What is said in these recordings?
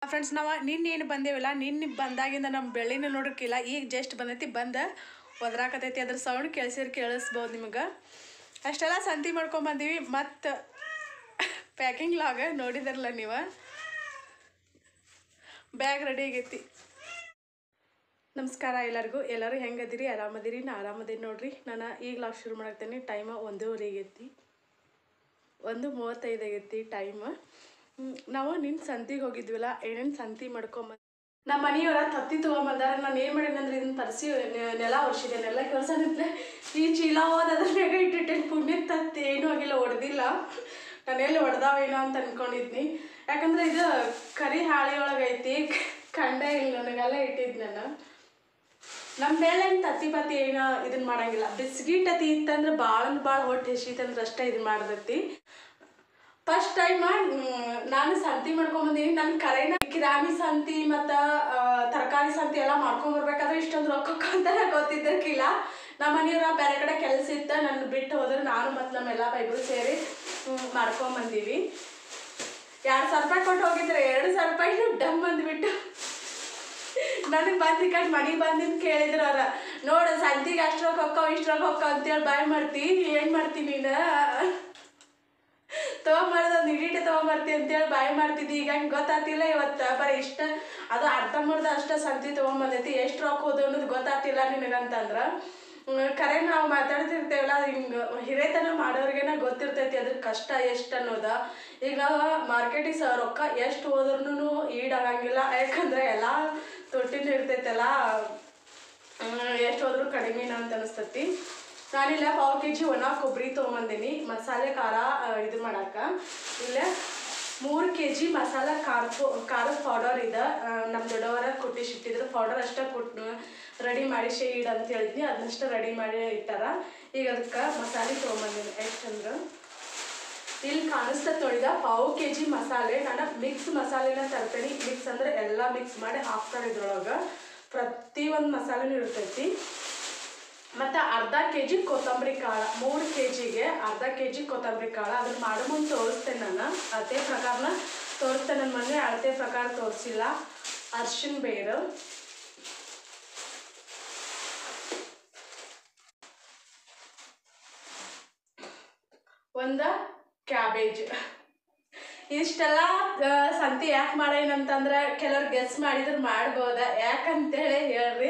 Friends ನಾವು ನಿನ್ನೇನು ಬಂದೇವಲ್ಲ ನಿನ್ನೆ ಬಂದಾಗಿಂದ ನಮ್ಮ ಬೆಳ್ಳಿನ ನೋಡೋಕ್ಕಿಲ್ಲ ಈಗ ಜಸ್ಟ್ ಬಂದೈತಿ ಬಂದ ಒದ್ರಾಕತೈತಿ ಅದ್ರ ಸೌಂಡ್ ಕೇಳಿಸಿರ್ ಕೇಳಿಸ್ಬೋದು ನಿಮಗೆ ಅಷ್ಟೆಲ್ಲ ಸಂತಿ ಮಾಡ್ಕೊಂಬಂದೀವಿ ಮತ್ತು ಪ್ಯಾಕಿಂಗ್ ಲಾಗ ನೋಡಿದಾರಲ್ಲ ನೀವು ಬ್ಯಾಗ್ ರೆಡಿ ಆಗೈತಿ ನಮಸ್ಕಾರ ಎಲ್ಲರಿಗೂ ಎಲ್ಲರೂ ಹೆಂಗದಿರಿ ಆರಾಮದಿರಿ ನಾ ಆರಾಮದೀನಿ ನೋಡ್ರಿ ನಾನು ಈಗ ಲಾಗ್ ಶುರು ಮಾಡಾಕ್ತೇನೆ ಟೈಮ ಒಂದೂವರೆ ಆಗೈತಿ ಒಂದು ಮೂವತ್ತೈದು ಆಗೈತಿ ಟೈಮ್ ನಾವು ನಿನ್ನ ಸಂತಿಗೆ ಹೋಗಿದ್ವಲ್ಲ ಏನೇನು ಸಂತಿ ಮಾಡ್ಕೊಂಬ ನಮ್ಮ ಮನೆಯವರ ತತ್ತಿ ತೊಗೊಂಬಂದಾರ ನಾನು ಏನು ಮಾಡೀನಿ ಅಂದ್ರೆ ಇದನ್ನ ತರಿಸಿ ನೆಲ ಒರ್ಸಿದೆ ನೆಲ ಕೆಲ್ಸನಿತ್ಲೆ ಈ ಚೀಲ ಹೋದ ಅದ್ರ ಮ್ಯಾಗ ಇಟ್ಟಿಟ್ಟೇನು ಪುಣ್ಯ ತತ್ತಿ ಏನೂ ಆಗಿಲ್ಲ ಹೊಡೆದಿಲ್ಲ ನಾನು ಎಲ್ಲಿ ಹೊಡೆದಾವೇನೋ ಅಂತ ಅನ್ಕೊಂಡಿದ್ನಿ ಯಾಕಂದ್ರೆ ಇದು ಕರಿ ಹಾಳಿ ಒಳಗೈತಿ ಕಂಡ ಇಲ್ಲ ನನಗೆಲ್ಲ ಇಟ್ಟಿದ್ದು ನಾನು ನಮ್ಮ ಬೇಳೆನ್ ತತ್ತಿ ಪತ್ತಿ ಏನು ಇದನ್ನ ಮಾಡಂಗಿಲ್ಲ ಬಿಸ್ಗಿ ತತ್ತಿ ಇತ್ತಂದ್ರೆ ಭಾಳ ಭಾಳ ಹೊಟ್ಟೆ ಹಸಿತಂದ್ರೆ ಅಷ್ಟೇ ಇದನ್ನ ಮಾಡ್ದೈತಿ ಫಸ್ಟ್ ಟೈಮ್ ನಾನು ಸಂತಿ ಮಾಡ್ಕೊಂಬಂದೀನಿ ನನ್ನ ಕರೆನ ಕಿರಾಣಿ ಸಂತಿ ಮತ್ತು ತರಕಾರಿ ಸಂತಿ ಎಲ್ಲ ಮಾಡ್ಕೊಂಬರ್ಬೇಕಾದ್ರೆ ಇಷ್ಟೊಂದು ರೊಕ್ಕ ಅಂತಾನೆ ಗೊತ್ತಿದ್ದಕ್ಕಿಲ್ಲ ನಮ್ಮ ಮನೆಯವ್ರ ಬೇರೆ ಕಡೆ ಕೆಲಸ ಇತ್ತ ನನ್ನ ಬಿಟ್ಟು ಹೋದ್ರೆ ನಾನು ಮತ್ತು ನಮ್ಮೆಲ್ಲ ಬೈಬಲ್ ಸೇರಿ ಹ್ಮ್, ಮಾಡ್ಕೊಂಬಂದೀವಿ ಎರಡು ಸಾವಿರ ರೂಪಾಯಿ ಕೊಟ್ಟು ಹೋಗಿದ್ರೆ ಎರಡು ಸಾವಿರ ರೂಪಾಯಿ ಡಮ್ ಅಂದ್ಬಿಟ್ಟು ನನಗೆ ಬಂದು ಈ ಕಡೆ ಮನೆಗೆ ಬಂದಿದ್ದು ಕೇಳಿದ್ರು ಅವ್ರ ನೋಡು ಸಂತಿಗೆ ಅಷ್ಟ್ರಾಗ ಹೊಕ್ಕಾವ ಇಷ್ಟ್ರಾಗ ಹೊಕ್ಕಾವ ಅಂತೇಳಿ ಬಾಯ್ ಮಾಡ್ತಿ ಏನು ಮಾಡ್ತಿ ನೀನು ತೊಗೊಂಬಾರ್ದು ಒಂದು ಇಡೀಟೆ ತೊಗೊಂಬರ್ತಿ ಅಂತೇಳಿ ಬಾಯ್ ಮಾಡ್ತಿದ್ದಿ ಈಗ ಹಂಗೆ ಗೊತ್ತಾತಿಲ್ಲ ಇವತ್ತು ಬರೀ ಇಷ್ಟ ಅದು ಅರ್ಧಂಬರ್ಧ ಅಷ್ಟ ಸಂತಿ ತೊಗೊಂಬಂದೈತಿ ಎಷ್ಟು ರೊಕ್ಕ ಹೋದು ಅನ್ನೋದು ಗೊತ್ತಾತಿಲ್ಲ ನಿನಗಂತಂದ್ರೆ ಹ್ಮ್, ಖರೆ ನಾವು ಮಾತಾಡ್ತಿರ್ತೇವಲ್ಲ ಹಿಂಗೆ ಹಿರೇತನ ಮಾಡೋರ್ಗೆನ ಗೊತ್ತಿರ್ತೈತಿ ಅದ್ರ ಕಷ್ಟ ಎಷ್ಟು ಅನ್ನೋದ ಈಗ ನಾವು ಮಾರ್ಕೆಟಿಗೆ ಸ ರೊಕ್ಕ ಎಷ್ಟು ಹೋದ್ರೂ ಈಡಾಗಂಗಿಲ್ಲ ಯಾಕಂದ್ರೆ ಎಲ್ಲ ತೊಟ್ಟಿನ ಇರ್ತೈತಲ್ಲ ಎಷ್ಟು ಹೋದ್ರೂ ಕಡಿಮೆನ ಅಂತ ಅನಿಸ್ತೈತಿ ನಾನಿಲ್ಲ ಪಾವು ಕೆ ಜಿ ಒಣ ಕೊಬ್ಬರಿ ತೊಗೊಂಬಂದೀನಿ ಮಸಾಲೆ ಖಾರ ಆ, ಇದು ಮಾಡಾಕ ಇಲ್ಲ ಮೂರು ಕೆ ಜಿ ಮಸಾಲ ಖಾರ ಪೌ- ಖಾರದ ಪೌಡರ್ ಇದೆ ಆ, ನಮ್ಮ ದೊಡ್ಡವರ ಕೊಟ್ಟಿಸಿಟ್ಟಿದ್ರು ಪೌಡರ್ ಅಷ್ಟೇ ಕೊಟ್ಟು ರೆಡಿ ಮಾಡಿ ಶೇಡ್ ಅಂತ ಹೇಳಿದ್ನಿ ಅದನ್ನಷ್ಟೇ ರೆಡಿ ಮಾಡಿ ಇಟ್ಟಾರ ಈಗ ಅದಕ್ಕೆ ಮಸಾಲೆ ತೊಗೊಂಬಂದೀನಿ ಎಷ್ಟಂದ್ರೆ ಇಲ್ಲಿ ಕಾಣಿಸ್ತದೆ ನೋಡಿದ ಪಾವು ಕೆ ಜಿ ಮಸಾಲೆ ನಾನು ಮಿಕ್ಸ್ ಮಸಾಲೆನ ತರ್ತೇನೆ ಮಿಕ್ಸ್ ಅಂದ್ರೆ ಎಲ್ಲ ಮಿಕ್ಸ್ ಮಾಡಿ ಹಾಕ್ತಾರೆ ಇದ್ರೊಳಗೆ ಪ್ರತಿಯೊಂದು ಮಸಾಲೆನೂ ಇರ್ತೈತಿ ಮತ್ತು ಅರ್ಧ ಕೆ ಜಿ ಕೊತ್ತಂಬರಿ ಕಾಳು ಮೂರು ಕೆ ಜಿಗೆ ಅರ್ಧ ಕೆ ಜಿ ಕೊತ್ತಂಬರಿ ಕಾಳು ಅದನ್ನ ಮಾಡೋ ಮುಂದೆ ತೋರಿಸ್ತೇನೆ ನಾನು ಅಳತೆ ಪ್ರಕಾರನ ತೋರಿಸ್ತೇನೆ ನನ್ನ ಮೊನ್ನೆ ಅಳತೆ ಪ್ರಕಾರ ತೋರಿಸಿಲ್ಲ ಅರ್ಶಿನ ಬೇರು ಒಂದು ಕ್ಯಾಬೇಜ್ ಇಷ್ಟೆಲ್ಲ ಆ, ಸಂತಿ ಯಾಕೆ ಮಾಡೇನಂತಂದ್ರೆ ಕೆಲವ್ರು ಗೆಸ್ ಮಾಡಿದ್ರು ಮಾಡ್ಬೋದ ಯಾಕಂತೇಳಿ ಹೇಳ್ರಿ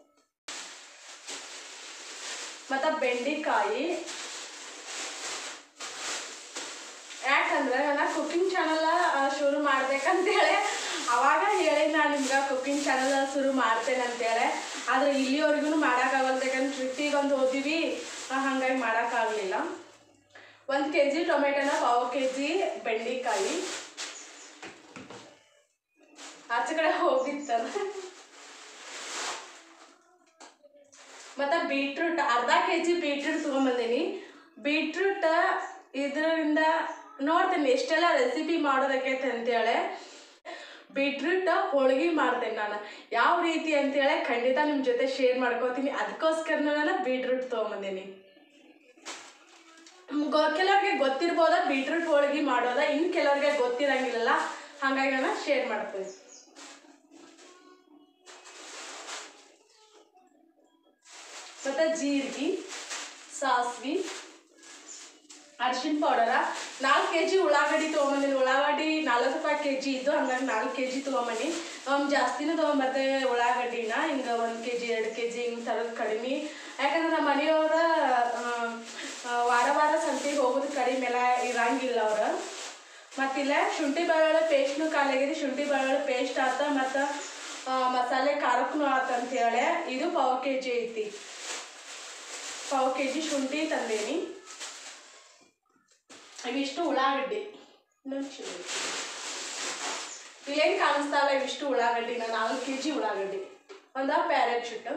ಮತ್ತು ಬೆಂಡೆಕಾಯಿ ಯಾಕಂದ್ರೆ ನಾನು ಕುಕಿಂಗ್ ಚಾನಲ್ ಶುರು ಮಾಡ್ಬೇಕಂತೇಳಿ ಅವಾಗ ಹೇಳಿ ನಾನು ನಿಮ್ಗೆ ಕುಕಿಂಗ್ ಚಾನಲ್ ಶುರು ಮಾಡ್ತೇನೆ ಅಂತೇಳಿ ಆದರೆ ಇಲ್ಲಿವರೆಗೂ ಮಾಡೋಕ್ಕಾಗಲ್ಲ ಯಾಕಂದ್ರೆ ಟ್ರಿಪ್ಪಿಗೆ ಒಂದು ಹೋದಿವಿ ಆ, ಹಾಗಾಗಿ ಮಾಡೋಕ್ಕಾಗಲಿಲ್ಲ ಒಂದು ಕೆ ಜಿ ಟೊಮೆಟೊನ ಪಾವು ಕೆ ಜಿ ಬೆಂಡೆಕಾಯಿ ಆಚೆ ಕಡೆ ಹೋಗಿತ್ತಲ್ಲ ಮತ್ತು ಬೀಟ್ರೂಟ್ ಅರ್ಧ ಕೆ ಜಿ ಬೀಟ್ರೂಟ್ ತೊಗೊಂಬಂದೀನಿ ಬೀಟ್ರೂಟ್ ಇದರಿಂದ ನೋಡ್ತೀನಿ ಎಷ್ಟೆಲ್ಲ ರೆಸಿಪಿ ಮಾಡೋದಕ್ಕೈತೆ ಅಂತೇಳಿ ಬೀಟ್ರೂಟ್ ಹೋಳ್ಗೆ ಮಾಡ್ತೇನೆ ನಾನು ಯಾವ ರೀತಿ ಅಂತೇಳಿ ಖಂಡಿತ ನಿಮ್ಮ ಜೊತೆ ಶೇರ್ ಮಾಡ್ಕೋತೀನಿ ಅದಕ್ಕೋಸ್ಕರ ನಾನು ಬೀಟ್ರೂಟ್ ತೊಗೊಂಬಂದೀನಿ ಗೊ ಕೆಲವ್ರಿಗೆ ಗೊತ್ತಿರ್ಬೋದ ಬೀಟ್ರೂಟ್ ಹೋಳ್ಗೆ ಮಾಡೋದ ಇನ್ನು ಕೆಲವ್ರಿಗೆ ಗೊತ್ತಿರಂಗಿಲ್ಲಲ್ಲ ಹಾಗಾಗಿ ನಾನು ಶೇರ್ ಮಾಡ್ತೀನಿ ಮತ್ತು ಜೀರಿಗೆ ಸಾಸ್ವಿ ಅರಿಶಿನ ಪೌಡರ ನಾಲ್ಕು ಕೆ ಜಿ ಉಳ್ಳಾಗಡ್ಡಿ ತೊಗೊಂಬಂದಿನಿ ಉಳ್ಳಾಗಡ್ಡಿ ನಾಲ್ಕು ರೂಪಾಯಿ ಕೆ ಜಿ ಇದ್ದು ಹಂಗಾಗಿ ನಾಲ್ಕು ಕೆ ಜಿ ತೊಗೊಂಬಂದು ಅವ್ನು ಜಾಸ್ತಿನೂ ತೊಗೊಂಬರ್ತೇವೆ ಉಳ್ಳಾಗಡ್ಡಿನ ಹಿಂಗೆ ಒಂದು ಕೆ ಜಿ ಎರಡು ಕೆ ಜಿ ಹಿಂಗೆ ತರೋದು ಕಡಿಮೆ ಯಾಕಂದ್ರೆ ನಮ್ಮ ಮನೆಯವ್ರ ಆ, ಆ, ವಾರ ವಾರ ಸಂತಿಗೆ ಹೋಗೋದು ಕಡಿಮೆ ಎಲ್ಲ ಇರಂಗಿಲ್ಲ ಅವ್ರು ಮತ್ತಿಲ್ಲ ಶುಂಠಿ ಬೆಳ್ಳುಳ್ಳಿ ಪೇಸ್ಟ್ನು ಖಾಲಿಯಾಗಿದೆ ಶುಂಠಿ ಬೆಳ್ಳುಳ್ಳಿ ಪೇಸ್ಟ್ ಆತ ಮತ್ತು ಮಸಾಲೆ ಖಾರಕ್ಕೂ ಆತ ಅಂತೇಳಿ ಇದು ಪಾವು ಕೆ ಜಿ ಐತಿ ಪಾವು ಕೆ ಜಿ ಶುಂಠಿ ತಂದೇನಿ ಇವಿಷ್ಟು ಉಳ್ಳಾಗಡ್ಡಿ ಇನ್ನೊಂದು ಚೂರು ಐತಿ. ಇಲ್ಲೇನು ಕಾಣಿಸ್ತಾವಲ್ಲ ಇವಿಷ್ಟು ಉಳ್ಳಾಗಡ್ಡಿ ನಾನು ನಾಲ್ಕು ಕೆ ಜಿ ಉಳ್ಳಾಗಡ್ಡಿ ಒಂದು ಪ್ಯಾರೆಟ್ ಶುಟ್ಟು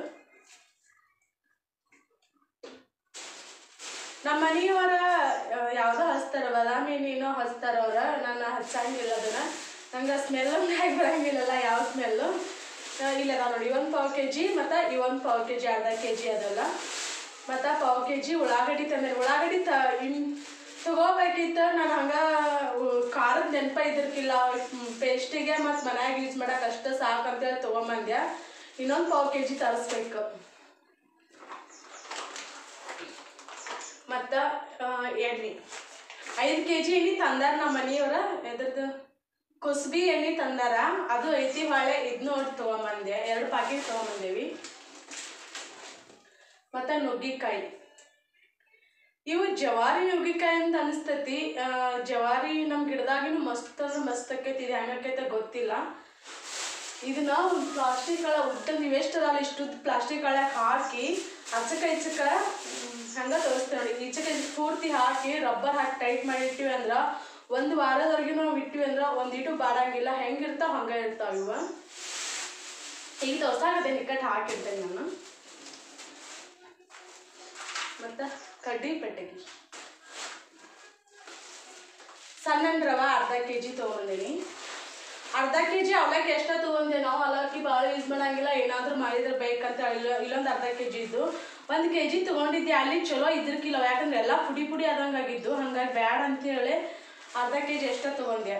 ನಮ್ಮ ಮನೆಯವರ ಯಾವುದೋ ಹಚ್ತಾರ ಬಾದಾಮಿ ಏನೋ ಹಚ್ತಾರ ಅವ್ರ ನಾನು ಹಚ್ಚಂಗಿಲ್ಲ ಅದನ್ನ ನಂಗೆ ಸ್ಮೆಲ್ ಮ್ಯಾಗ ಬರಂಗಿಲ್ಲಲ್ಲ ಯಾವ ಸ್ಮೆಲ್ಲು ಇಲ್ಲ ಅದಾವ ನೋಡಿ ಒಂದು ಪಾವು ಕೆ ಜಿ ಮತ್ತು ಈ ಒಂದು ಪಾವು ಕೆ ಜಿ ಅರ್ಧ ಕೆ ಜಿ ಅದಲ್ಲ ಮತ್ತು ಪಾವು ಕೆ ಜಿ ಉಳ್ಳಾಗಡ್ಡಿ ತಂದೆ ಉಳ್ಳಾಗಡ್ಡಿ ತ ಇನ್ ತಗೋಬೇಕಿತ್ತು ನಾನು ಹಂಗ ಉ- ಖಾರದ ನೆನಪ ಇದ್ರಕ್ಕಿಲ್ಲ ಪೇಸ್ಟಿಗೆ ಮತ್ತು ಮನ್ಯಾಗ ಯೂಸ್ ಮಾಡಕ್ಕೆ ಅಷ್ಟೇ ಸಾಕಂತೇಳಿ ತೊಗೊಂಬಂದ್ಯ ಇನ್ನೊಂದು ಪಾವು ಕೆ ಜಿ ತರಿಸ್ಬೇಕು ಮತ್ತು ಎಣ್ಣೆ ಐದು ಕೆ ಜಿ ಎಣ್ಣೆ ತಂದಾರ ನಮ್ಮ ಮನೆಯವ್ರ ಎದ್ರದ್ದು ಕುಸ್ಬಿ ಎಣ್ಣೆ ತಂದಾರ ಅದು ಐತಿ ಹೊಳೆ ಇದು ನೋಡಿ ತೊಗೊಂಬಂದೆ ಎರಡು ಪ್ಯಾಕೆಟ್ ತೊಗೊಂಬಂದೇವಿ ಮತ್ತು ನುಗ್ಗಿಕಾಯಿ ಇವು ಜವಾರಿ ನುಗ್ಗಿಕಾಯಿ ಅಂತ ಅನಿಸ್ತೈತಿ ಆ, ಜವಾರಿ ನಮ್ಮ ಗಿಡದಾಗಿನೂ ಮಸ್ತ್ ಅಂದ್ರೆ ಮಸ್ತ್ ಆಕೈತಿ ಇದು ಹೆಂಗಾಕೈತೆ ಗೊತ್ತಿಲ್ಲ ಇದನ್ನ ಒಂದು ಪ್ಲಾಸ್ಟಿಕ್ ಒಳ ಉದ್ದ ನೀವು ಎಷ್ಟು ಅದಾವಲ್ಲ ಇಷ್ಟು ಪ್ಲಾಸ್ಟಿಕ್ ಒಳಗೆ ಹಾಕಿ ಅಚ್ಚಕ ಇಚ್ಚಕ ಹಂಗ ತೋರಿಸ್ತೇವೆ ನೋಡಿ ಈಚಕ ಈಚಕ ಪೂರ್ತಿ ಹಾಕಿ ರಬ್ಬರ್ ಹಾಕಿ ಟೈಟ್ ಮಾಡಿ ಇಟ್ಟಿವಿ ಅಂದ್ರೆ ಒಂದು ವಾರದವರೆಗೆ ನಾವು ಇಟ್ಟಿವಿ ಅಂದ್ರೆ ಒಂದಿಟ್ಟು ಬಾಡಂಗಿಲ್ಲ ಹೆಂಗಿರ್ತಾವ ಹಂಗೆ ಇರ್ತಾವ ಇವ ಈಗ ತೋರ್ಸಾಕತ್ತೆ ನಿಕ್ಕಟ್ಟು ಹಾಕಿರ್ತೇನೆ ನಾನು ಮತ್ತು ಕಡ್ಡಿ ಪೆಟ್ಟಗಿ ಸಣ್ಣ ರವ ಅರ್ಧ ಕೆ ಜಿ ತೊಗೊಂಡೇನಿ ಅರ್ಧ ಕೆ ಜಿ ಅವಲಕ್ಕಿ ಎಷ್ಟ ತೊಗೊಂಡೆ ನಾವು ಅವಲಕ್ಕಿ ಭಾಳ ಯೂಸ್ ಮಾಡಂಗಿಲ್ಲ ಏನಾದರೂ ಮಾಡಿದ್ರೆ ಬೇಕಂತ ಇಲ್ಲ ಇಲ್ಲೊಂದು ಅರ್ಧ ಕೆ ಜಿ ಇದ್ದು ಒಂದು ಕೆ ಜಿ ತೊಗೊಂಡಿದ್ದೆ ಅಲ್ಲಿ ಚಲೋ ಇದ್ರಕ್ಕಿಲ್ಲ ಯಾಕಂದ್ರೆ ಎಲ್ಲ ಪುಡಿ ಪುಡಿ ಆದಂಗೆ ಆಗಿದ್ದು ಹಂಗಾಗಿ ಬ್ಯಾಡ ಅಂತೇಳಿ ಅರ್ಧ ಕೆ ಜಿ ಎಷ್ಟ ತೊಗೊಂಡೆ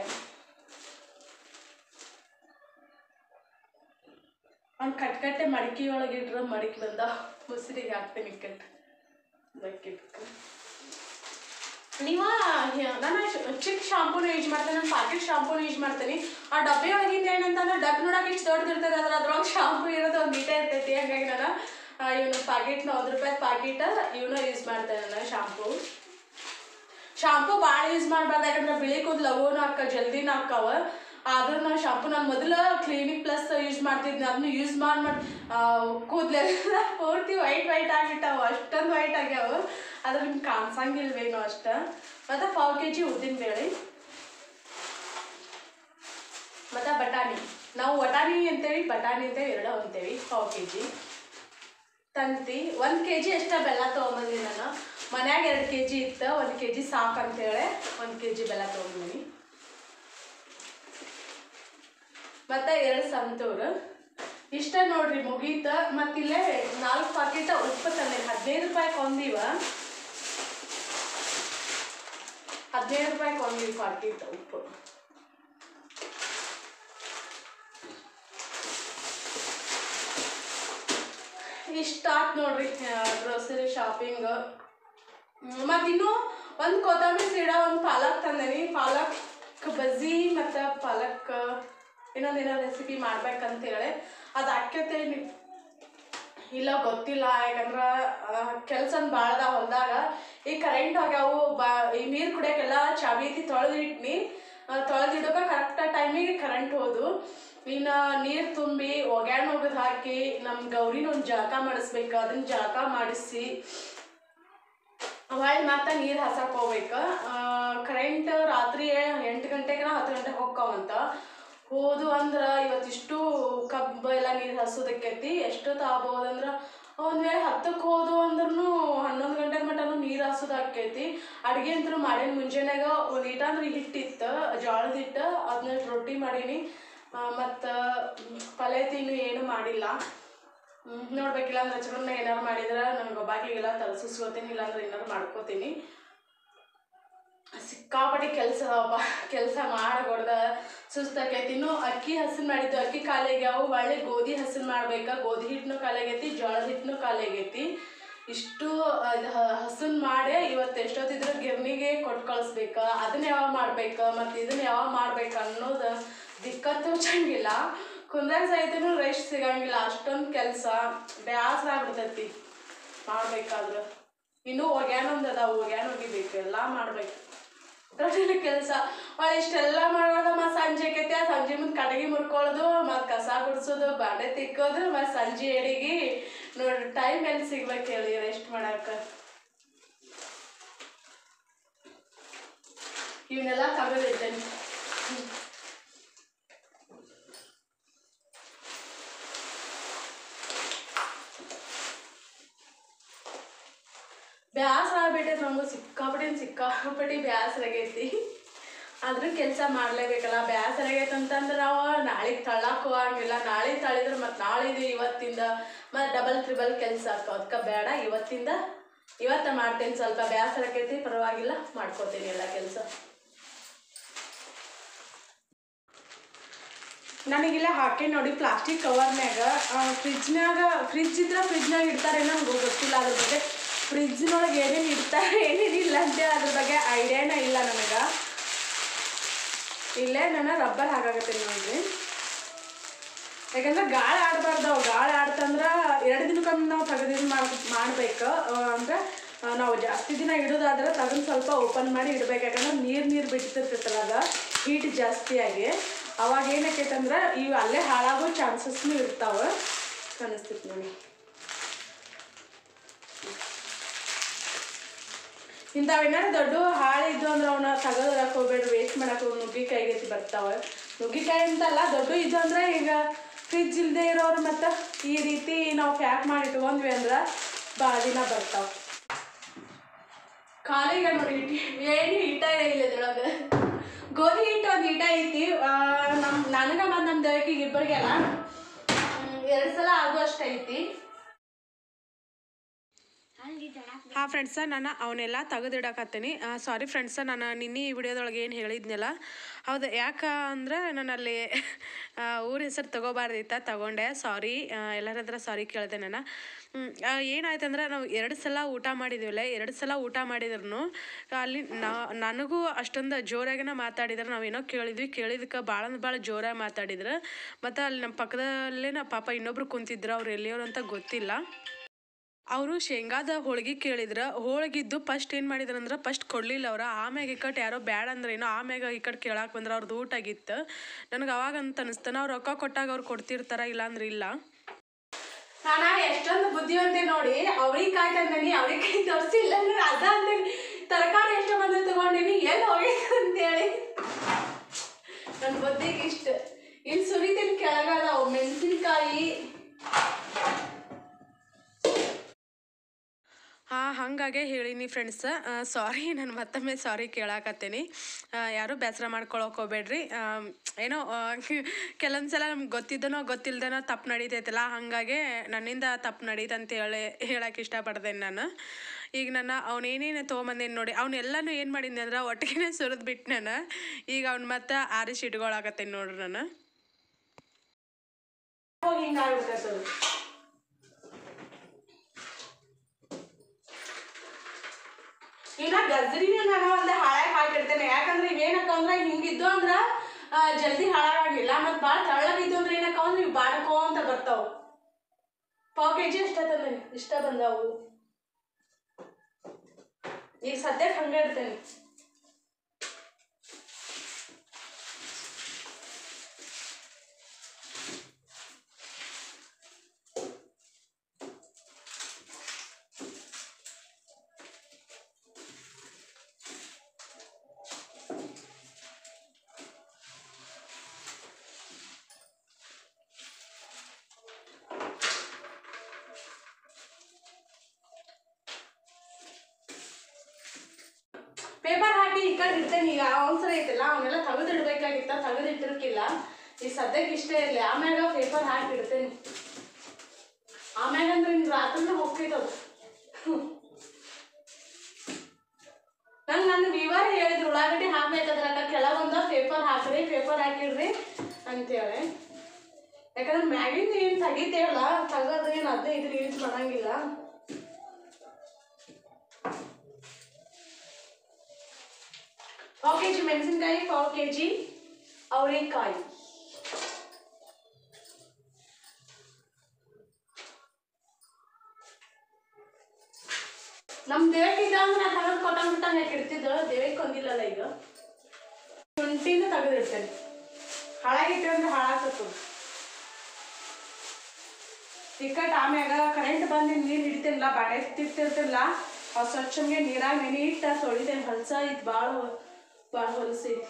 ಒಂದು ಕಟ್ಕಟ್ಟೆ ಮಡಿಕೆ ಒಳಗೆ ಇಟ್ರೆ ಮಡಿಕೆ ಬಂದ ಮುಸ್ರಿಗೆ ಹಾಕ್ತೀನಿ ಕಟ್ ಬೇಕಿತ್ತು ನೀವ ನಾನು ಚಿಕ್ಕ ಶಾಂಪೂನ ಯೂಸ್ ಮಾಡ್ತೇನೆ ನಾನು ಪಾಕೆಟ್ ಶಾಂಪೂನ ಯೂಸ್ ಮಾಡ್ತೀನಿ ಆ ಡಬ್ಬೆ ಒಳಗಿಂದ ಏನಂತಂದ್ರೆ ಡಬ್ಬಿ ನೋಡಕ್ಕೆ ಇಷ್ಟು ದೊಡ್ಡದಿರ್ತದೆ ಅದ್ರ ಅದ್ರೊಳಗೆ ಶಾಂಪೂ ಇರೋದು ಒಂದು ಗೀಟ ಇರ್ತೈತಿ ಹಂಗಾಗಿ ನಾನು ಇವನು ಪಾಕೆಟ್ನ ಒಂದು ರೂಪಾಯಿ ಪಾಕೆಟ್ ಇವನ್ನ ಯೂಸ್ ಮಾಡ್ತೇನೆ ನಾನು ಶಾಂಪೂ ಶಾಂಪೂ ಭಾಳ ಯೂಸ್ ಮಾಡಬಾರ್ದು ಯಾಕಂದ್ರೆ ಬಿಳಿ ಕೂದಲು ಲಘುನ ಹಾಕ ಜಲ್ದಿನ ಹಾಕಾವ ಆದ್ರೂ ನಾವು ಶಾಂಪೂ ನಾನು ಮೊದಲು ಕ್ಲಿನಿಕ್ ಪ್ಲಸ್ ಯೂಸ್ ಮಾಡ್ತಿದ್ದೆ ಅದನ್ನ ಯೂಸ್ ಮಾಡಿ ಮಾಡಿ ಕೂದಲೆಲ್ಲ ಪೂರ್ತಿ ವೈಟ್ ವೈಟ್ ಆಗಿಬಿಟ್ಟಾವ ಅಷ್ಟೊಂದು ವೈಟ್ ಆಗ್ಯಾವ ಅದ್ರ ನಿಮ್ಗೆ ಕಾಣಿಸಂಗಿಲ್ವೇನೋ ಅಷ್ಟ ಮತ್ತು ಪಾವು ಕೆ ಜಿ ಉದ್ದಿನಬೇಳೆ ಮತ್ತು ಬಟಾಣಿ ನಾವು ವಟಾಣಿ ಅಂತೇಳಿ ಬಟಾಣಿ ಅಂತೇಳಿ ಎರಡು ಅಂತೇವಿ ಪಾವು ಕೆ ಜಿ ತಂತಿ ಒಂದು ಕೆ ಜಿ ಅಷ್ಟೇ ಬೆಲ್ಲ ತೊಗೊಂಬಂದಿ ನಾನು ಮನ್ಯಾಗ ಎರಡು ಕೆ ಜಿ ಇತ್ತು ಒಂದು ಕೆ ಜಿ ಸಾಕಂತೇಳಿ ಒಂದು ಕೆ ಜಿ ಬೆಲ್ಲ ತೊಗೊಂಬಂದಿನಿ ಮತ್ತು ಎರಡು ಸಂತೂರು ಇಷ್ಟ ನೋಡ್ರಿ ಮುಗೀತ ಮತ್ತಿಲ್ಲೇ ನಾಲ್ಕು ಪಾಕೆಟ್ ಉಪ್ಪು ತಂದೆ ಹದಿನೈದು ರೂಪಾಯಿ ಕೊಂದಿವ ಹದಿನೈದು ರೂಪಾಯಿ ಕೊಂದಿವಿ ಪಾಕೆಟ್ ಉಪ್ಪು ಇಷ್ಟ ಆತ್ ನೋಡ್ರಿ ಗ್ರೋಸರಿ ಶಾಪಿಂಗ್ ಮತ್ತು ಇನ್ನೂ ಒಂದು ಕೊತ್ತಂಬರಿ ಸೀಡ ಒಂದು ಪಾಲಕ್ ತಂದೇನಿ ಪಾಲಕ್ ಬಜ್ಜಿ ಮತ್ತು ಪಾಲಕ್ ಇನ್ನೊಂದೇನೋ ರೆಸಿಪಿ ಮಾಡ್ಬೇಕಂತೇಳಿ ಅದು ಆಕ್ಯತೆ ಇಲ್ಲ ಗೊತ್ತಿಲ್ಲ ಯಾಕಂದ್ರೆ ಕೆಲಸ ಭಾಳದ ಹೊಲ್ದಾಗ ಈ ಕರೆಂಟ್ ಹೋಗ್ಯಾವು ಬಾ ಈ ನೀರು ಕುಡಿಯೋಕೆಲ್ಲ ಚಾವಿ ಐತಿ ತೊಳೆದಿಟ್ನಿ ತೊಳೆದಿಡೋಕೆ ಕರೆಕ್ಟ್ ಟೈಮಿಗೆ ಕರೆಂಟ್ ಹೋದು ಇನ್ನು ನೀರು ತುಂಬಿ ಒಗ್ಯಾಣ ಒಗದು ಹಾಕಿ ನಮ್ಮ ಗೌರಿನ ಒಂದು ಜಳಕ ಮಾಡಿಸ್ಬೇಕು ಅದನ್ನ ಜಳಕ ಮಾಡಿಸಿ ಹೊಳ್ಳಿ ಮತ್ತೆ ನೀರು ಹಸಕ್ ಹೋಗ್ಬೇಕು ಕರೆಂಟ್ ರಾತ್ರಿ ಎಂಟು ಗಂಟೆಗೆ ಹತ್ತು ಗಂಟೆಗೆ ಹೋಗ್ತಾವಂತ ಹೋದು ಅಂದ್ರೆ ಇವತ್ತಿಷ್ಟು ಕಬ್ಬು ಎಲ್ಲ ನೀರು ಹಸೋದಕ್ಕೈತಿ ಎಷ್ಟು ತಾಬೋದಂದ್ರೆ ಒಂದು ವೇಳೆ ಹತ್ತಕ್ಕೆ ಹೋದು ಅಂದ್ರೂ ಹನ್ನೊಂದು ಗಂಟೆ ಮಟನು ನೀರು ಹಸೋದಾಕೈತಿ ಅಡುಗೆ ಅಂತೂ ಮಾಡೀನಿ ಮುಂಜಾನೆಗ ಒಂದು ಈಟ ಅಂದ್ರೆ ಹಿಟ್ಟಿತ್ತು ಜೋಳದ ಹಿಟ್ಟು ಅದನ್ನ ರೊಟ್ಟಿ ಮಾಡೀನಿ ಮತ್ತು ಪಲ್ಯ ತಿನ್ನು ಏನು ಮಾಡಿಲ್ಲ ಹ್ಮ್, ನೋಡ್ಬೇಕಿಲ್ಲ ಅಂದ್ರೆ ಚೂರ್ನ ಏನಾರು ಮಾಡಿದ್ರೆ ನನಗೆ ಒಬ್ಬಾಕಿಗೆಲ್ಲ ತಲಸಿಸ್ಕೋತೀನಿ ಇಲ್ಲಾಂದ್ರೆ ಏನಾರು ಮಾಡ್ಕೋತೀನಿ ಸಿಕ್ಕಾಪಟ್ಟೆ ಕೆಲಸ ಅದಾವಪ್ಪ ಕೆಲಸ ಮಾಡಗೊಡ್ದ ಸುಸ್ತಾಕೈತಿ ಇನ್ನು ಅಕ್ಕಿ ಹಸನ್ ಮಾಡಿದ್ದು ಅಕ್ಕಿ ಕಾಲಿಗ್ಯಾವು ಒಳ್ಳೆ ಗೋಧಿ ಹಸನ್ ಮಾಡ್ಬೇಕಾ ಗೋಧಿ ಹಿಟ್ಟನು ಕಾಲಾಗೈತಿ ಜೋಳದ ಹಿಟ್ಟನು ಕಾಲಾಗೈತಿ ಇಷ್ಟು ಹಸನ್ ಮಾಡಿ ಇವತ್ತು ಎಷ್ಟೊತ್ತಿದ್ರು ಗಿರ್ನಿಗೆ ಕೊಟ್ಟು ಕಳಿಸ್ಬೇಕಾ ಅದನ್ನ ಯಾವಾಗ ಮಾಡ್ಬೇಕಾ ಮತ್ತು ಇದನ್ನ ಯಾವಾಗ ಮಾಡ್ಬೇಕು ಅನ್ನೋದು ದಿಕ್ಕತ್ತು ಹಚ್ಚಂಗಿಲ್ಲ ಕುಂದಾಗ ಸಹಿತನೂ ರೆಸ್ಟ್ ಸಿಗಂಗಿಲ್ಲ ಅಷ್ಟೊಂದು ಕೆಲಸ ಬ್ಯಾಸರ ಆಗ್ಬಿಡ್ತೈತಿ ಮಾಡ್ಬೇಕಾದ್ರೆ ಇನ್ನೂ ಒಗ್ಯಾನೊಂದು ಅದಾವ ಒಗ್ಯಾನ ಒಗಿಬೇಕು ಎಲ್ಲ ಮಾಡ್ಬೇಕು ಅದ್ರಲ್ಲಿ ಕೆಲಸ ಒಳ್ಳೆ ಇಷ್ಟೆಲ್ಲ ಮಾಡೋದ ಮತ್ತು ಸಂಜೆ ಆಕೈತಿ ಆ ಸಂಜೆ ಮುಂದೆ ಕಡಗಿ ಮುರ್ಕೊಳ್ಳೋದು ಮತ್ತು ಕಸ ಗುಡಿಸೋದು ಬಾಂಡೆ ತಿಕ್ಕೋದು ಮತ್ತು ಸಂಜೆ ಅಡಿಗೆ ನೋಡಿ ಟೈಮ್ ಎಲ್ಲಿ ಸಿಗ್ಬೇಕು ಹೇಳಿ ರೆಸ್ಟ್ ಮಾಡಕ್ಕೆ ಇವನ್ನೆಲ್ಲ ತೆಗೆದಿರ್ತೇನೆ ಬ್ಯಾಸರ ಆಗ್ಬಿಟ್ಟೈತೆ ನಮಗೂ ಸಿಕ್ಕಾಪಟ್ಟೆ ಸಿಕ್ಕಾಪಟ್ಟೆ ಬ್ಯಾಸರ ಆಗೈತಿ ಆದ್ರೂ ಕೆಲಸ ಮಾಡಲೇಬೇಕಲ್ಲ ಬ್ಯಾಸರ ಆಗೈತೆ ಅಂತಂದ್ರೆ ನಾವು ನಾಳೆಗೆ ತಳ್ಳಕ್ಕೆ ಹೋಗಂಗಿಲ್ಲ ನಾಳೆ ತಳಿದ್ರೆ ಮತ್ತು ನಾಳಿದು ಇವತ್ತಿಂದ ಮತ್ತು ಡಬಲ್ ತ್ರಿಬಲ್ ಕೆಲಸ ಅದಕ್ಕೆ ಬೇಡ ಇವತ್ತಿಂದ ಇವತ್ತ ಮಾಡ್ತೇನೆ ಸ್ವಲ್ಪ ಬೇಸರ ಆಕೈತಿ ಪರವಾಗಿಲ್ಲ ಮಾಡ್ಕೊತೀನಿ ಎಲ್ಲ ಕೆಲಸ ನನಗಿಲ್ಲ ಹಾಕಿ ನೋಡಿ ಪ್ಲಾಸ್ಟಿಕ್ ಕವರ್ನ್ಯಾಗ ಫ್ರಿಜ್ನಾಗ ಫ್ರಿಜ್ ಇದ್ರೆ ಫ್ರಿಜ್ನಾಗ ಇಡ್ತಾರೆ ನಂಗೆ ಗೊತ್ತಿಲ್ಲ ಅದ್ರ ಬಗ್ಗೆ ಫ್ರಿಜ್ನೊಳಗೆ ಏನೇನು ಇಡ್ತಾರೆ ಏನೇನಿಲ್ಲ ಅಂತೇಳಿ ಅದ್ರ ಬಗ್ಗೆ ಐಡಿಯಾನೇ ಇಲ್ಲ ನನಗೆ ಇಲ್ಲೇ ನಾನು ರಬ್ಬರ್ ಹಾಕಾಕತ್ತೀನಿ ನೋಡ್ರಿ ಯಾಕಂದ್ರೆ ಗಾಳಿ ಆಡಬಾರ್ದು ಅವು ಗಾಳಿ ಆಡ್ತಂದ್ರೆ ಎರಡು ದಿನಕ್ಕೊಮ್ಮೆ ನಾವು ತೆಗೆದಿದ್ದು ಮಾಡ್ ಮಾಡ್ಬೇಕು ಆ, ಅಂದ್ರೆ ಆ, ನಾವು ಜಾಸ್ತಿ ದಿನ ಇಡೋದಾದ್ರೆ ತೆಗೆದು ಸ್ವಲ್ಪ ಓಪನ್ ಮಾಡಿ ಇಡ್ಬೇಕು ಯಾಕಂದ್ರೆ ನೀರು ನೀರು ಬಿಡ್ತಿರ್ತೈತಲ್ಲ ಅದು ಹೀಟ್ ಜಾಸ್ತಿಯಾಗಿ ಅವಾಗ ಏನಾಕೈತಂದ್ರೆ ಇವು ಅಲ್ಲೇ ಹಾಳಾಗೋ ಚಾನ್ಸಸ್ನು ಇರ್ತಾವೆ ಅನಿಸ್ತೈತಿ ನನಗೆ ಇಂಥವೇನಾರು ದೊಡ್ಡ ಹಾಳೆ ಇದ್ದು ಅಂದ್ರೆ ಅವನ್ನ ತೆಗೆದಕ್ಕೆ ಹೋಗ್ಬೇಡ್ರಿ ವೇಸ್ಟ್ ಮಾಡಕ್ಕೆ ಹೋಗಿ ನುಗ್ಗಿಕಾಯಿ ಗತಿ ಬರ್ತಾವೆ ನುಗ್ಗಿಕಾಯಿ ಅಂತಲ್ಲ ದೊಡ್ಡ ಇದು ಅಂದ್ರೆ ಈಗ ಫ್ರಿಜ್ ಇಲ್ಲದೆ ಇರೋರು ಮತ್ತು ಈ ರೀತಿ ನಾವು ಪ್ಯಾಕ್ ಮಾಡಿ ಇಟ್ಕೊಂಡ್ವಿ ಅಂದ್ರೆ ಭಾಳ ದಿನ ಬರ್ತಾವೆ ಖಾಲಿಗೆ ನೋಡಿ ಹಿಟ್ಟು ಏನು ಹಿಟ್ಟ ಇಲ್ಲ ಇದ್ರೊಳಗೆ ಗೋಧಿ ಹಿಟ್ಟು ಒಂದು ಹಿಟ್ಟ ಐತಿ ನಮ್ಮ ನನಗೆ ಮತ್ತು ನಮ್ಮ ದೇವಕಿಗೆ ಇಬ್ಬರಿಗೆಲ್ಲ ಎರಡು ಸಲ ಆಗುವಷ್ಟು ಐತಿ ಹಾಂ ಫ್ರೆಂಡ್ಸ ನಾನು ಅವನ್ನೆಲ್ಲ ತೆಗೆದಿಡಕತ್ತೀನಿ ಸಾರಿ ಫ್ರೆಂಡ್ಸ ನಾನು ನಿನ್ನೆ ಈ ವಿಡಿಯೋದೊಳಗೆ ಏನು ಹೇಳಿದ್ನಲ್ಲ ಹೌದು ಯಾಕೆ ಅಂದ್ರೆ ನಾನು ಅಲ್ಲಿ ಆ, ಊರ ಹೆಸರು ತಗೋಬಾರ್ದಿತ್ತ ತಗೊಂಡೆ ಸಾರಿ ಎಲ್ಲರ ಹತ್ರ ಸಾರಿ ಕೇಳಿದೆ ನಾನು ಹ್ಮ್, ಆ, ಏನಾಯ್ತಂದ್ರೆ ನಾವು ಎರಡು ಸಲ ಊಟ ಮಾಡಿದ್ವಲ್ಲ ಎರಡು ಸಲ ಊಟ ಮಾಡಿದ್ರು ಅಲ್ಲಿ ನಾ ನನಗೂ ಅಷ್ಟೊಂದು ಜೋರಾಗಿನ ಮಾತಾಡಿದ್ರೆ ನಾವೇನೋ ಕೇಳಿದ್ವಿ ಕೇಳಿದಕ್ಕೆ ಭಾಳ ಅಂದ್ರೆ ಭಾಳ ಜೋರಾಗಿ ಮಾತಾಡಿದ್ರು ಮತ್ತು ಅಲ್ಲಿ ನಮ್ಮ ಪಕ್ಕದಲ್ಲೇ ನಾ ಪಾಪ ಇನ್ನೊಬ್ರು ಕುಂತಿದ್ರು ಅವ್ರು ಎಲ್ಲಿಯವ್ರು ಅಂತ ಗೊತ್ತಿಲ್ಲ ಅವರು ಶೇಂಗಾದ ಹೋಳ್ಗೆ ಕೇಳಿದ್ರ ಹೋಳ್ಗಿದ್ದು ಫಸ್ಟ್ ಏನು ಮಾಡಿದ್ರು ಅಂದ್ರೆ ಫಸ್ಟ್ ಕೊಡಲಿಲ್ಲ ಅವ್ರು ಆಮ್ಯಾಗ ಇಕ್ಕಟ್ಟು ಯಾರೋ ಬ್ಯಾಡ ಅಂದ್ರೆ ಏನೋ ಆಮ್ಯಾಗ ಇಕ್ಕಟ್ಟು ಕೇಳಕ್ಕೆ ಬಂದ್ರೆ ಅವ್ರದ್ದು ಊಟ ಆಗಿತ್ತು ನನಗೆ ಅವಾಗ ಅಂತ ಅನಿಸ್ತು ನಾವು ರೊಕ್ಕ ಕೊಟ್ಟಾಗ ಅವ್ರು ಕೊಡ್ತಿರ್ತಾರ ಇಲ್ಲ ಅಂದ್ರೆ ಇಲ್ಲ ನಾನು ಎಷ್ಟೊಂದು ಬುದ್ಧಿವಂತೆ ನೋಡಿ ಅವ್ರಿಗೆ ಕಾಯಿ ತಂದೀನಿ ಅವ್ರಿಗೆ ಕಾಯಿ ತೋರಿಸಿಲ್ಲ ಅಂದ್ರೆ ಅದ ಅಂದೇನಿ ತರಕಾರಿ ಎಷ್ಟು ಬಂದು ತಗೊಂಡಿನಿ ಎಲ್ಲಿ ಹೋಗಿತ್ತು ಅಂತೇಳಿ ನನ್ನ ಬುದ್ಧಿಗೆ ಇಷ್ಟ ಇಲ್ಲಿ ಸುರಿತೀನಿ ಕೆಳಗದ ಮೆಣಸಿನ್ಕಾಯಿ ಹಾಂ ಹಾಗಾಗೆ ಹೇಳೀನಿ ಫ್ರೆಂಡ್ಸ್ ಸಾರಿ ನಾನು ಮತ್ತೊಮ್ಮೆ ಸಾರಿ ಕೇಳಾಕತ್ತೀನಿ ಆ, ಯಾರೂ ಬೇಸರ ಮಾಡ್ಕೊಳಕ್ಕೆ ಹೋಗ್ಬೇಡ್ರಿ ಆ, ಏನೋ ಕೆಲವೊಂದು ಸಲ ನಮ್ಗೆ ಗೊತ್ತಿದ್ದನೋ ಗೊತ್ತಿಲ್ದನೋ ತಪ್ಪು ನಡೀತೈತಲ್ಲ ಹಾಗಾಗಿ ನನ್ನಿಂದ ತಪ್ಪು ನಡೀತು ಅಂತ ಹೇಳಿ ಹೇಳಕ್ಕೆ ಇಷ್ಟಪಡ್ತೇನೆ ನಾನು ಈಗ ನನ್ನ ಅವನೇನೇನು ತೊಗೊಂಬಂದೇನು ನೋಡಿ ಅವನ್ನೆಲ್ಲನೂ ಏನು ಮಾಡಿದ್ನಿ ಅಂದ್ರೆ ಒಟ್ಟಿಗೆ ಸುರಿದು ಬಿಟ್ಟು ನಾನು ಈಗ ಅವ್ನು ಮತ್ತೆ ಆರಿಸಿ ಇಟ್ಕೊಳಕತ್ತೇನೆ ನೋಡ್ರಿ ನಾನು ಹಿಂಗಾಗ್ಬಿಡ್ತೈತೆ ಇನ್ನ ಗಜ್ರಿನ ನಾನು ಒಂದೇ ಹಾಳಾಗಿ ಹಾಕಿಡ್ತೇನೆ ಯಾಕಂದ್ರೆ ಇವೇನಕ್ಕ ಅಂದ್ರೆ ಹಿಂಗಿದ್ದು ಅಂದ್ರ ಆ, ಜಲ್ದಿ ಹಾಳಾಗಂಗಿಲ್ಲ ಮತ್ತು ಭಾಳ ತೆಳ್ಳಗಿದ್ದು ಅಂದ್ರೆ ಏನಕ್ಕ ಅಂದ್ರೆ ಇವು ಬಾಡ್ಕೋ ಅಂತ ಬರ್ತಾವ ಪಾವ್ ಕೆ ಜಿ ಇಷ್ಟ ತಂದೇನಿ ಇಷ್ಟ ಬಂದಾವು ಈಗ ಸದ್ಯಕ್ಕೆ ಹಂಗೆ ಇಡ್ತೇನೆ ಪೇಪರ್ ಹಾಕಿ ಈ ಕಡೆ ಇಡ್ತೇನೆ ಈಗ ಅವಸರ ಐತಿಲ್ಲ ಅವನ್ನೆಲ್ಲ ತೆಗೆದು ಇಡ್ಬೇಕಾಗಿತ್ತ ತೆಗೆದು ಇಟ್ಟಿರ್ಕಿಲ್ಲ ಈಗ ಸದ್ಯಕ್ಕೆ ಇಷ್ಟೇ ಇರಲಿ ಆಮ್ಯಾಗ ಪೇಪರ್ ಹಾಕಿ ಇಡ್ತೇನೆ ಆಮ್ಯಾಗ ಅಂದ್ರೆ ಇನ್ನು ರಾತ್ರಿನ ಹೋಗ್ತೈತದು ನಂಗೆ ನನ್ನ ವಿವರ ಹೇಳಿದ್ರು ಉಳ್ಳಾಗಡ್ಡಿ ಹಾಕ್ಬೇಕಾದ್ರಾಗ ಕೆಳಗೊಂದ ಪೇಪರ್ ಹಾಕ್ರಿ ಪೇಪರ್ ಹಾಕಿಡ್ರಿ ಅಂತೇಳಿ ಯಾಕಂದ್ರೆ ಮ್ಯಾಗಿಂದ ಏನು ತೆಗಿತೇವಲ್ಲ ತೆಗೋದು ಏನು ಅದೇ ಇದ್ರ ಯೂಸ್ ಮಾಡಂಗಿಲ್ಲ ಪಾವ್ ಕೆ ಜಿ ಮೆಣಸಿನ್ಕಾಯಿ ಪಾವ್ ಕೆ ಜಿ ಅವರೆಕಾಯಿ ನಮ್ ದೇವಕ್ಕೆ ಇದ್ದ ಅಂದ್ರೆ ನಾ ತಗೊಂಡ್ ಕೊಟ್ಟಂಗ್ ಬಿಟ್ಟಂಗೆ ಇಡ್ತಿದ್ದು ದೇವಕ್ಕೆ ಒಂದಿಲ್ಲಲ್ಲ ಈಗ ಶುಂಠಿನ ತೆಗೆದಿಡ್ತೇನೆ ಹಾಳಾಗಿಟ್ಟು ಅಂದ್ರೆ ಹಾಳಾಗ್ತದ ಟಿಕೆಟ್ ಆಮ್ಯಾಗ ಕರೆಂಟ್ ಬಂದು ನೀರು ಹಿಡಿತೇನಿಲ್ಲ ಬಾಳೆ ತಿರ್ತಿರ್ತಿಲ್ಲ ಅವು ಸ್ವಚ್ಛಂಗೆ ನೀರಾಗ ನೆನೆ ಇಟ್ಟ ತೊಳಿತೇನೆ ಹೊಲಸ ಐತಿ ಭಾಳ ಭಾಳ ಹೊಲಸೈತಿ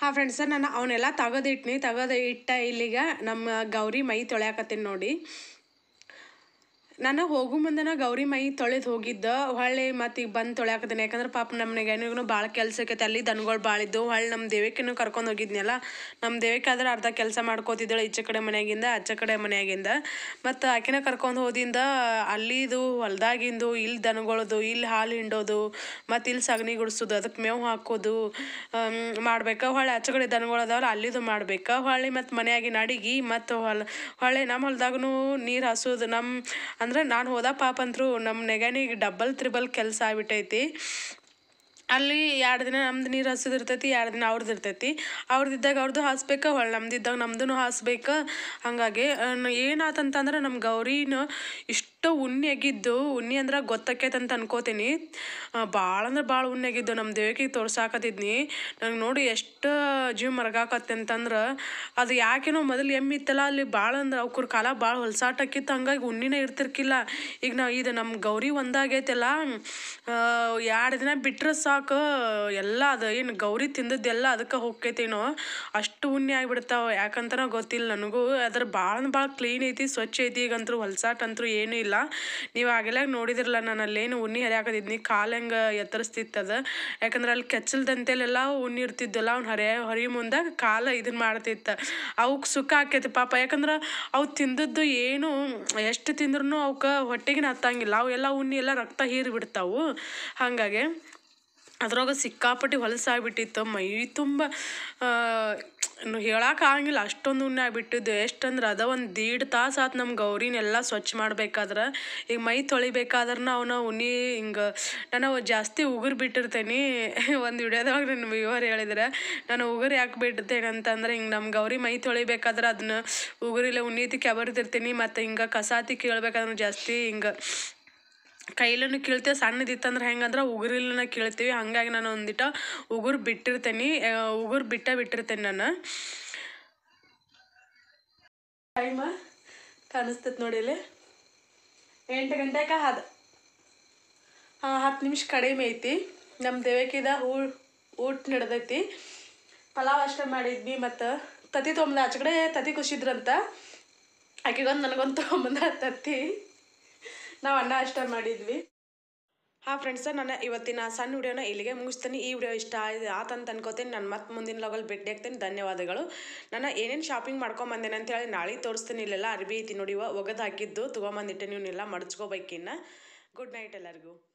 ಹಾಂ ಫ್ರೆಂಡ್ಸ ನಾನು ಅವನ್ನೆಲ್ಲ ತೆಗೆದಿಟ್ನಿ ತೆಗೆದು ಇಟ್ಟ ಇಲ್ಲಿಗ ನಮ್ಮ ಗೌರಿ ಮೈ ತೊಳ್ಯಾಕತ್ತೀನಿ ನೋಡಿ ನಾನು ಹೋಗು ಮುಂದನ ಗೌರಿ ಮೈ ತೊಳೆದು ಹೋಗಿದ್ದ ಹೊಳ್ಳಿ ಮತ್ತೆ ಈಗ ಬಂದು ತೊಳ್ಯಾಕತ್ತೀನಿ ಯಾಕಂದ್ರೆ ಪಾಪ ನಮ್ಮ ನೆಗನಿಗೂ ಭಾಳ ಕೆಲಸ ಆಕೈತೆ ಅಲ್ಲಿ ದನಗಳು ಭಾಳ ಇದ್ದು ಹೊಳ್ಳಿ ನಮ್ಮ ದೇವಿಕೆನೂ ಕರ್ಕೊಂಡು ಹೋಗಿದ್ನಲ್ಲ ನಮ್ಮ ದೇವಿಕೆ ಆದ್ರೆ ಅರ್ಧ ಕೆಲಸ ಮಾಡ್ಕೋತಿದ್ದಳು ಈಚೆ ಕಡೆ ಮನೆಯಾಗಿಂದ ಆಚೆ ಕಡೆ ಮನೆಯಾಗಿಂದ ಮತ್ತು ಆಕಿನ ಕರ್ಕೊಂಡು ಹೋದಿಂದ ಅಲ್ಲಿದು ಹೊಲ್ದಾಗಿಂದು ಇಲ್ಲಿ ದನಗಳದು ಇಲ್ಲಿ ಹಾಲು ಹಿಂಡೋದು ಮತ್ತು ಇಲ್ಲಿ ಸಗಣಿ ಗುಡಿಸೋದು ಅದಕ್ಕೆ ಮೇವು ಹಾಕೋದು ಮಾಡ್ಬೇಕು ಹೊಳ್ಳಿ ಆಚೆ ಕಡೆ ದನಗಳು ಅದಾವಲ್ಲ ಅಲ್ಲಿದು ಮಾಡ್ಬೇಕು ಹೊಳ್ಳಿ ಮತ್ತು ಮನೆಯಾಗಿನ ಅಡಿಗೆ ಮತ್ತು ಹೊಲ ಹೊಳ್ಳಿ ನಮ್ಮ ಹೊಲ್ದಾಗೂ ನೀರು ಹಸೋದು ನಮ್ಮ ಅಂದ್ರೆ ನಾನು ಹೋದ ಪಾಪ ಅಂತರೂ ನಮ್ಮ ನೆಗನಿಗೆ ಡಬಲ್ ತ್ರಿಬಲ್ ಕೆಲಸ ಆಗ್ಬಿಟ್ಟೈತಿ ಅಲ್ಲಿ ಎರಡು ದಿನ ನಮ್ದು ನೀರು ಹಸಿದು ಇರ್ತೈತಿ ಎರಡು ದಿನ ಅವ್ರದ್ದು ಇರ್ತೈತಿ ಅವ್ರದ್ದಿದ್ದಾಗ ಅವ್ರದ್ದು ಹಾಸ್ಬೇಕು ಹೊಳ್ಳಿ ನಮ್ದಿದ್ದಾಗ ನಮ್ದು ಹಾಸ್ಬೇಕು ಹಾಗಾಗಿ ಏನಾತಂತಂದ್ರೆ ನಮ್ಮ ಗೌರಿನ ಇಷ್ಟು ಉಣ್ಣೆ ಆಗಿದ್ದು ಉಣ್ಣೆ ಅಂದ್ರೆ ಗೊತ್ತಾಕೈತೆ ಅಂತ ಅನ್ಕೋತೀನಿ ಭಾಳ ಅಂದ್ರೆ ಭಾಳ ಉಣ್ಣೆ ಆಗಿದ್ದು ನಮ್ಮ ದೇವಿಗೆ ತೋರ್ಸಾಕತ್ತಿದ್ನಿ ನಂಗೆ ನೋಡಿ ಎಷ್ಟು ಜೀವ ಮರಗಾಕತ್ತೆ ಅಂತಂದ್ರೆ ಅದು ಯಾಕೇನೋ ಮೊದಲು ಎಮ್ಮಿತ್ತಲ್ಲ ಅಲ್ಲಿ ಭಾಳ ಅಂದ್ರೆ ಅವ್ಕರ ಕಾಲ ಭಾಳ ಹೊಲ್ಸಾಟಕ್ಕಿತ್ತು ಹಂಗಾಗಿ ಉಣ್ಣಿನೇ ಇರ್ತಿರ್ಕಿಲ್ಲ ಈಗ ನಾವು ಇದು ನಮ್ಮ ಗೌರಿ ಒಂದಾಗೈತಲ್ಲ ಎರಡು ದಿನ ಬಿಟ್ರೆ ಸಾಕು ಎಲ್ಲ ಅದು ಏನು ಗೌರಿ ತಿಂದದ್ದೆಲ್ಲ ಅದಕ್ಕೆ ಹೋಗ್ತೈತೇನೋ ಅಷ್ಟು ಉಣ್ಣೆ ಆಗಿಬಿಡ್ತಾವೆ ಯಾಕಂತನೋ ಗೊತ್ತಿಲ್ಲ ನನಗೂ ಅದ್ರ ಭಾಳ ಭಾಳ ಕ್ಲೀನ್ ಐತಿ ಸ್ವಚ್ಛ ಐತಿ ಈಗಂತೂ ಹೊಲ್ಸಾಟ ಅಂತೂ ಏನೂ ಇಲ್ಲ ನೀವು ಆಗೆಲ್ಲ ನೋಡಿದಿರಲ್ಲ ನಾನು ಅಲ್ಲೇನು ಉಣ್ಣೆ ಹರಿಯಾಕದಿದ್ನಿ ಕಾಲು ಹೆಂಗೆ ಎತ್ತರಿಸ್ತಿತ್ತದ ಯಾಕಂದ್ರೆ ಅಲ್ಲಿ ಕೆಚ್ಚಲ್ದಂತೆಲೆಲ್ಲ ಉಣ್ಣೆ ಇರ್ತಿದ್ದಲ್ಲ ಅವ್ನು ಹರಿಯ ಹರಿ ಮುಂದೆ ಕಾಲು ಇದನ್ನ ಮಾಡ್ತಿತ್ತು ಅವಕ್ಕೆ ಸುಖ ಆಕೈತಿ ಪಾಪ ಯಾಕಂದ್ರೆ ಅವು ತಿಂದದ್ದು ಏನು ಎಷ್ಟು ತಿಂದ್ರೂ ಅವಕ್ಕೆ ಹೊಟ್ಟೆಗಿನ ಹತ್ತಂಗಿಲ್ಲ ಅವೆಲ್ಲ ಉಣ್ಣೆ ಎಲ್ಲ ರಕ್ತ ಹೀರಿ ಬಿಡ್ತಾವು ಹಾಗಾಗಿ ಅದ್ರಾಗ ಸಿಕ್ಕಾಪಟ್ಟಿ ಹೊಲಸಾಗ್ಬಿಟ್ಟಿತ್ತು ಮೈ ತುಂಬ ಹೇಳಕ್ಕೆ ಆಗಂಗಿಲ್ಲ ಅಷ್ಟೊಂದು ಉಣ್ಣೆ ಆಗ್ಬಿಟ್ಟಿದ್ದು ಎಷ್ಟಂದ್ರೆ ಅದ ಒಂದು ದೀಡ್ ತಾಸು ಆತು ನಮ್ಮ ಗೌರಿನೆಲ್ಲ ಸ್ವಚ್ಛ ಮಾಡ್ಬೇಕಾದ್ರೆ ಈಗ ಮೈ ತೊಳಿಬೇಕಾದ್ರೆ ಅವನ ಉಣ್ಣಿ ಹಿಂಗೆ ನಾನು ಜಾಸ್ತಿ ಉಗುರು ಬಿಟ್ಟಿರ್ತೇನೆ ಒಂದು ವಿಡಿಯೋದಾಗ ನನ್ನ ವ್ಯೂವರ್ ಹೇಳಿದ್ರೆ ನಾನು ಉಗುರು ಯಾಕೆ ಬಿಟ್ಟಿರ್ತೇನೆ ಅಂತಂದ್ರೆ ಹಿಂಗೆ ನಮ್ಮ ಗೌರಿ ಮೈ ತೊಳಿಬೇಕಾದ್ರೆ ಅದನ್ನ ಉಗುರಿಲ್ಲ ಉಣ್ಣೀತಿ ಕೆಬರ್ತಿರ್ತೀನಿ ಮತ್ತು ಹಿಂಗೆ ಕಸಾತಿ ಕೇಳ್ಬೇಕಾದ್ರೆ ಜಾಸ್ತಿ ಹಿಂಗೆ ಕೈಲೂ ಕೀಳ್ತೇವೆ ಸಣ್ಣದಿತ್ತಂದ್ರೆ ಹೆಂಗಂದ್ರೆ ಉಗುರಿಲ್ಲನ ಕೀಳ್ತೀವಿ ಹಾಗಾಗಿ ನಾನು ಒಂದಿಟ ಉಗುರು ಬಿಟ್ಟಿರ್ತೇನೆ ಉಗುರು ಬಿಟ್ಟ ಬಿಟ್ಟಿರ್ತೇನೆ ನಾನು ಟೈಮ ಕಾಣಿಸ್ತೈತೆ ನೋಡಿ ಇಲ್ಲಿ ಎಂಟು ಗಂಟೆಗೆ ಹಾದ ಹಾಂ ಹತ್ತು ನಿಮಿಷ ಕಡಿಮೆ ಐತಿ ನಮ್ಮ ದೇವಕಿದ ಊ ಊಟ ನಡೆದೈತಿ ಪಲಾವ್ ಅಷ್ಟೇ ಮಾಡಿದ್ವಿ ಮತ್ತು ತತ್ತಿ ತೊಗೊಂಬಂದ ಆಚೆ ಕಡೆ ತತ್ತಿ ಖುಷಿದ್ರಂತ ಆಕೆಗೊಂದು ನನಗೊಂದು ತೊಗೊಂಬಂದ ತತ್ತಿ ನಾವು ಅನ್ನ ಅಷ್ಟ ಮಾಡಿದ್ವಿ ಹಾಂ ಫ್ರೆಂಡ್ಸ ನನ್ನ ಇವತ್ತಿನ ಸಣ್ಣ ವಿಡಿಯೋನ ಇಲ್ಲಿಗೆ ಮುಗಿಸ್ತೀನಿ ಈ ವಿಡಿಯೋ ಇಷ್ಟ ಆಯ್ತು ಆತಂತ ಅನ್ಕೋತೀನಿ ನಾನು ಮತ್ತೆ ಮುಂದಿನ ಲಾಗಲ್ ಭೇಟಿ ಆಗ್ತೀನಿ ಧನ್ಯವಾದಗಳು ನಾನು ಏನೇನು ಶಾಪಿಂಗ್ ಮಾಡ್ಕೊಂಬಂದೇನೆ ಅಂತೇಳಿ ನಾಳೆ ತೋರಿಸ್ತೀನಿ ಇಲ್ಲೆಲ್ಲ ಅರ್ಬಿ ಐತಿ ನೋಡಿ ಒಗದು ಹಾಕಿದ್ದು ತೊಗೊಂಬಂದಿಟ್ಟೆ ನೀವನ್ನೆಲ್ಲ ಮಡ್ಚ್ಕೋಬೇಕಿನ್ನ ಗುಡ್ ನೈಟ್ ಎಲ್ಲರಿಗೂ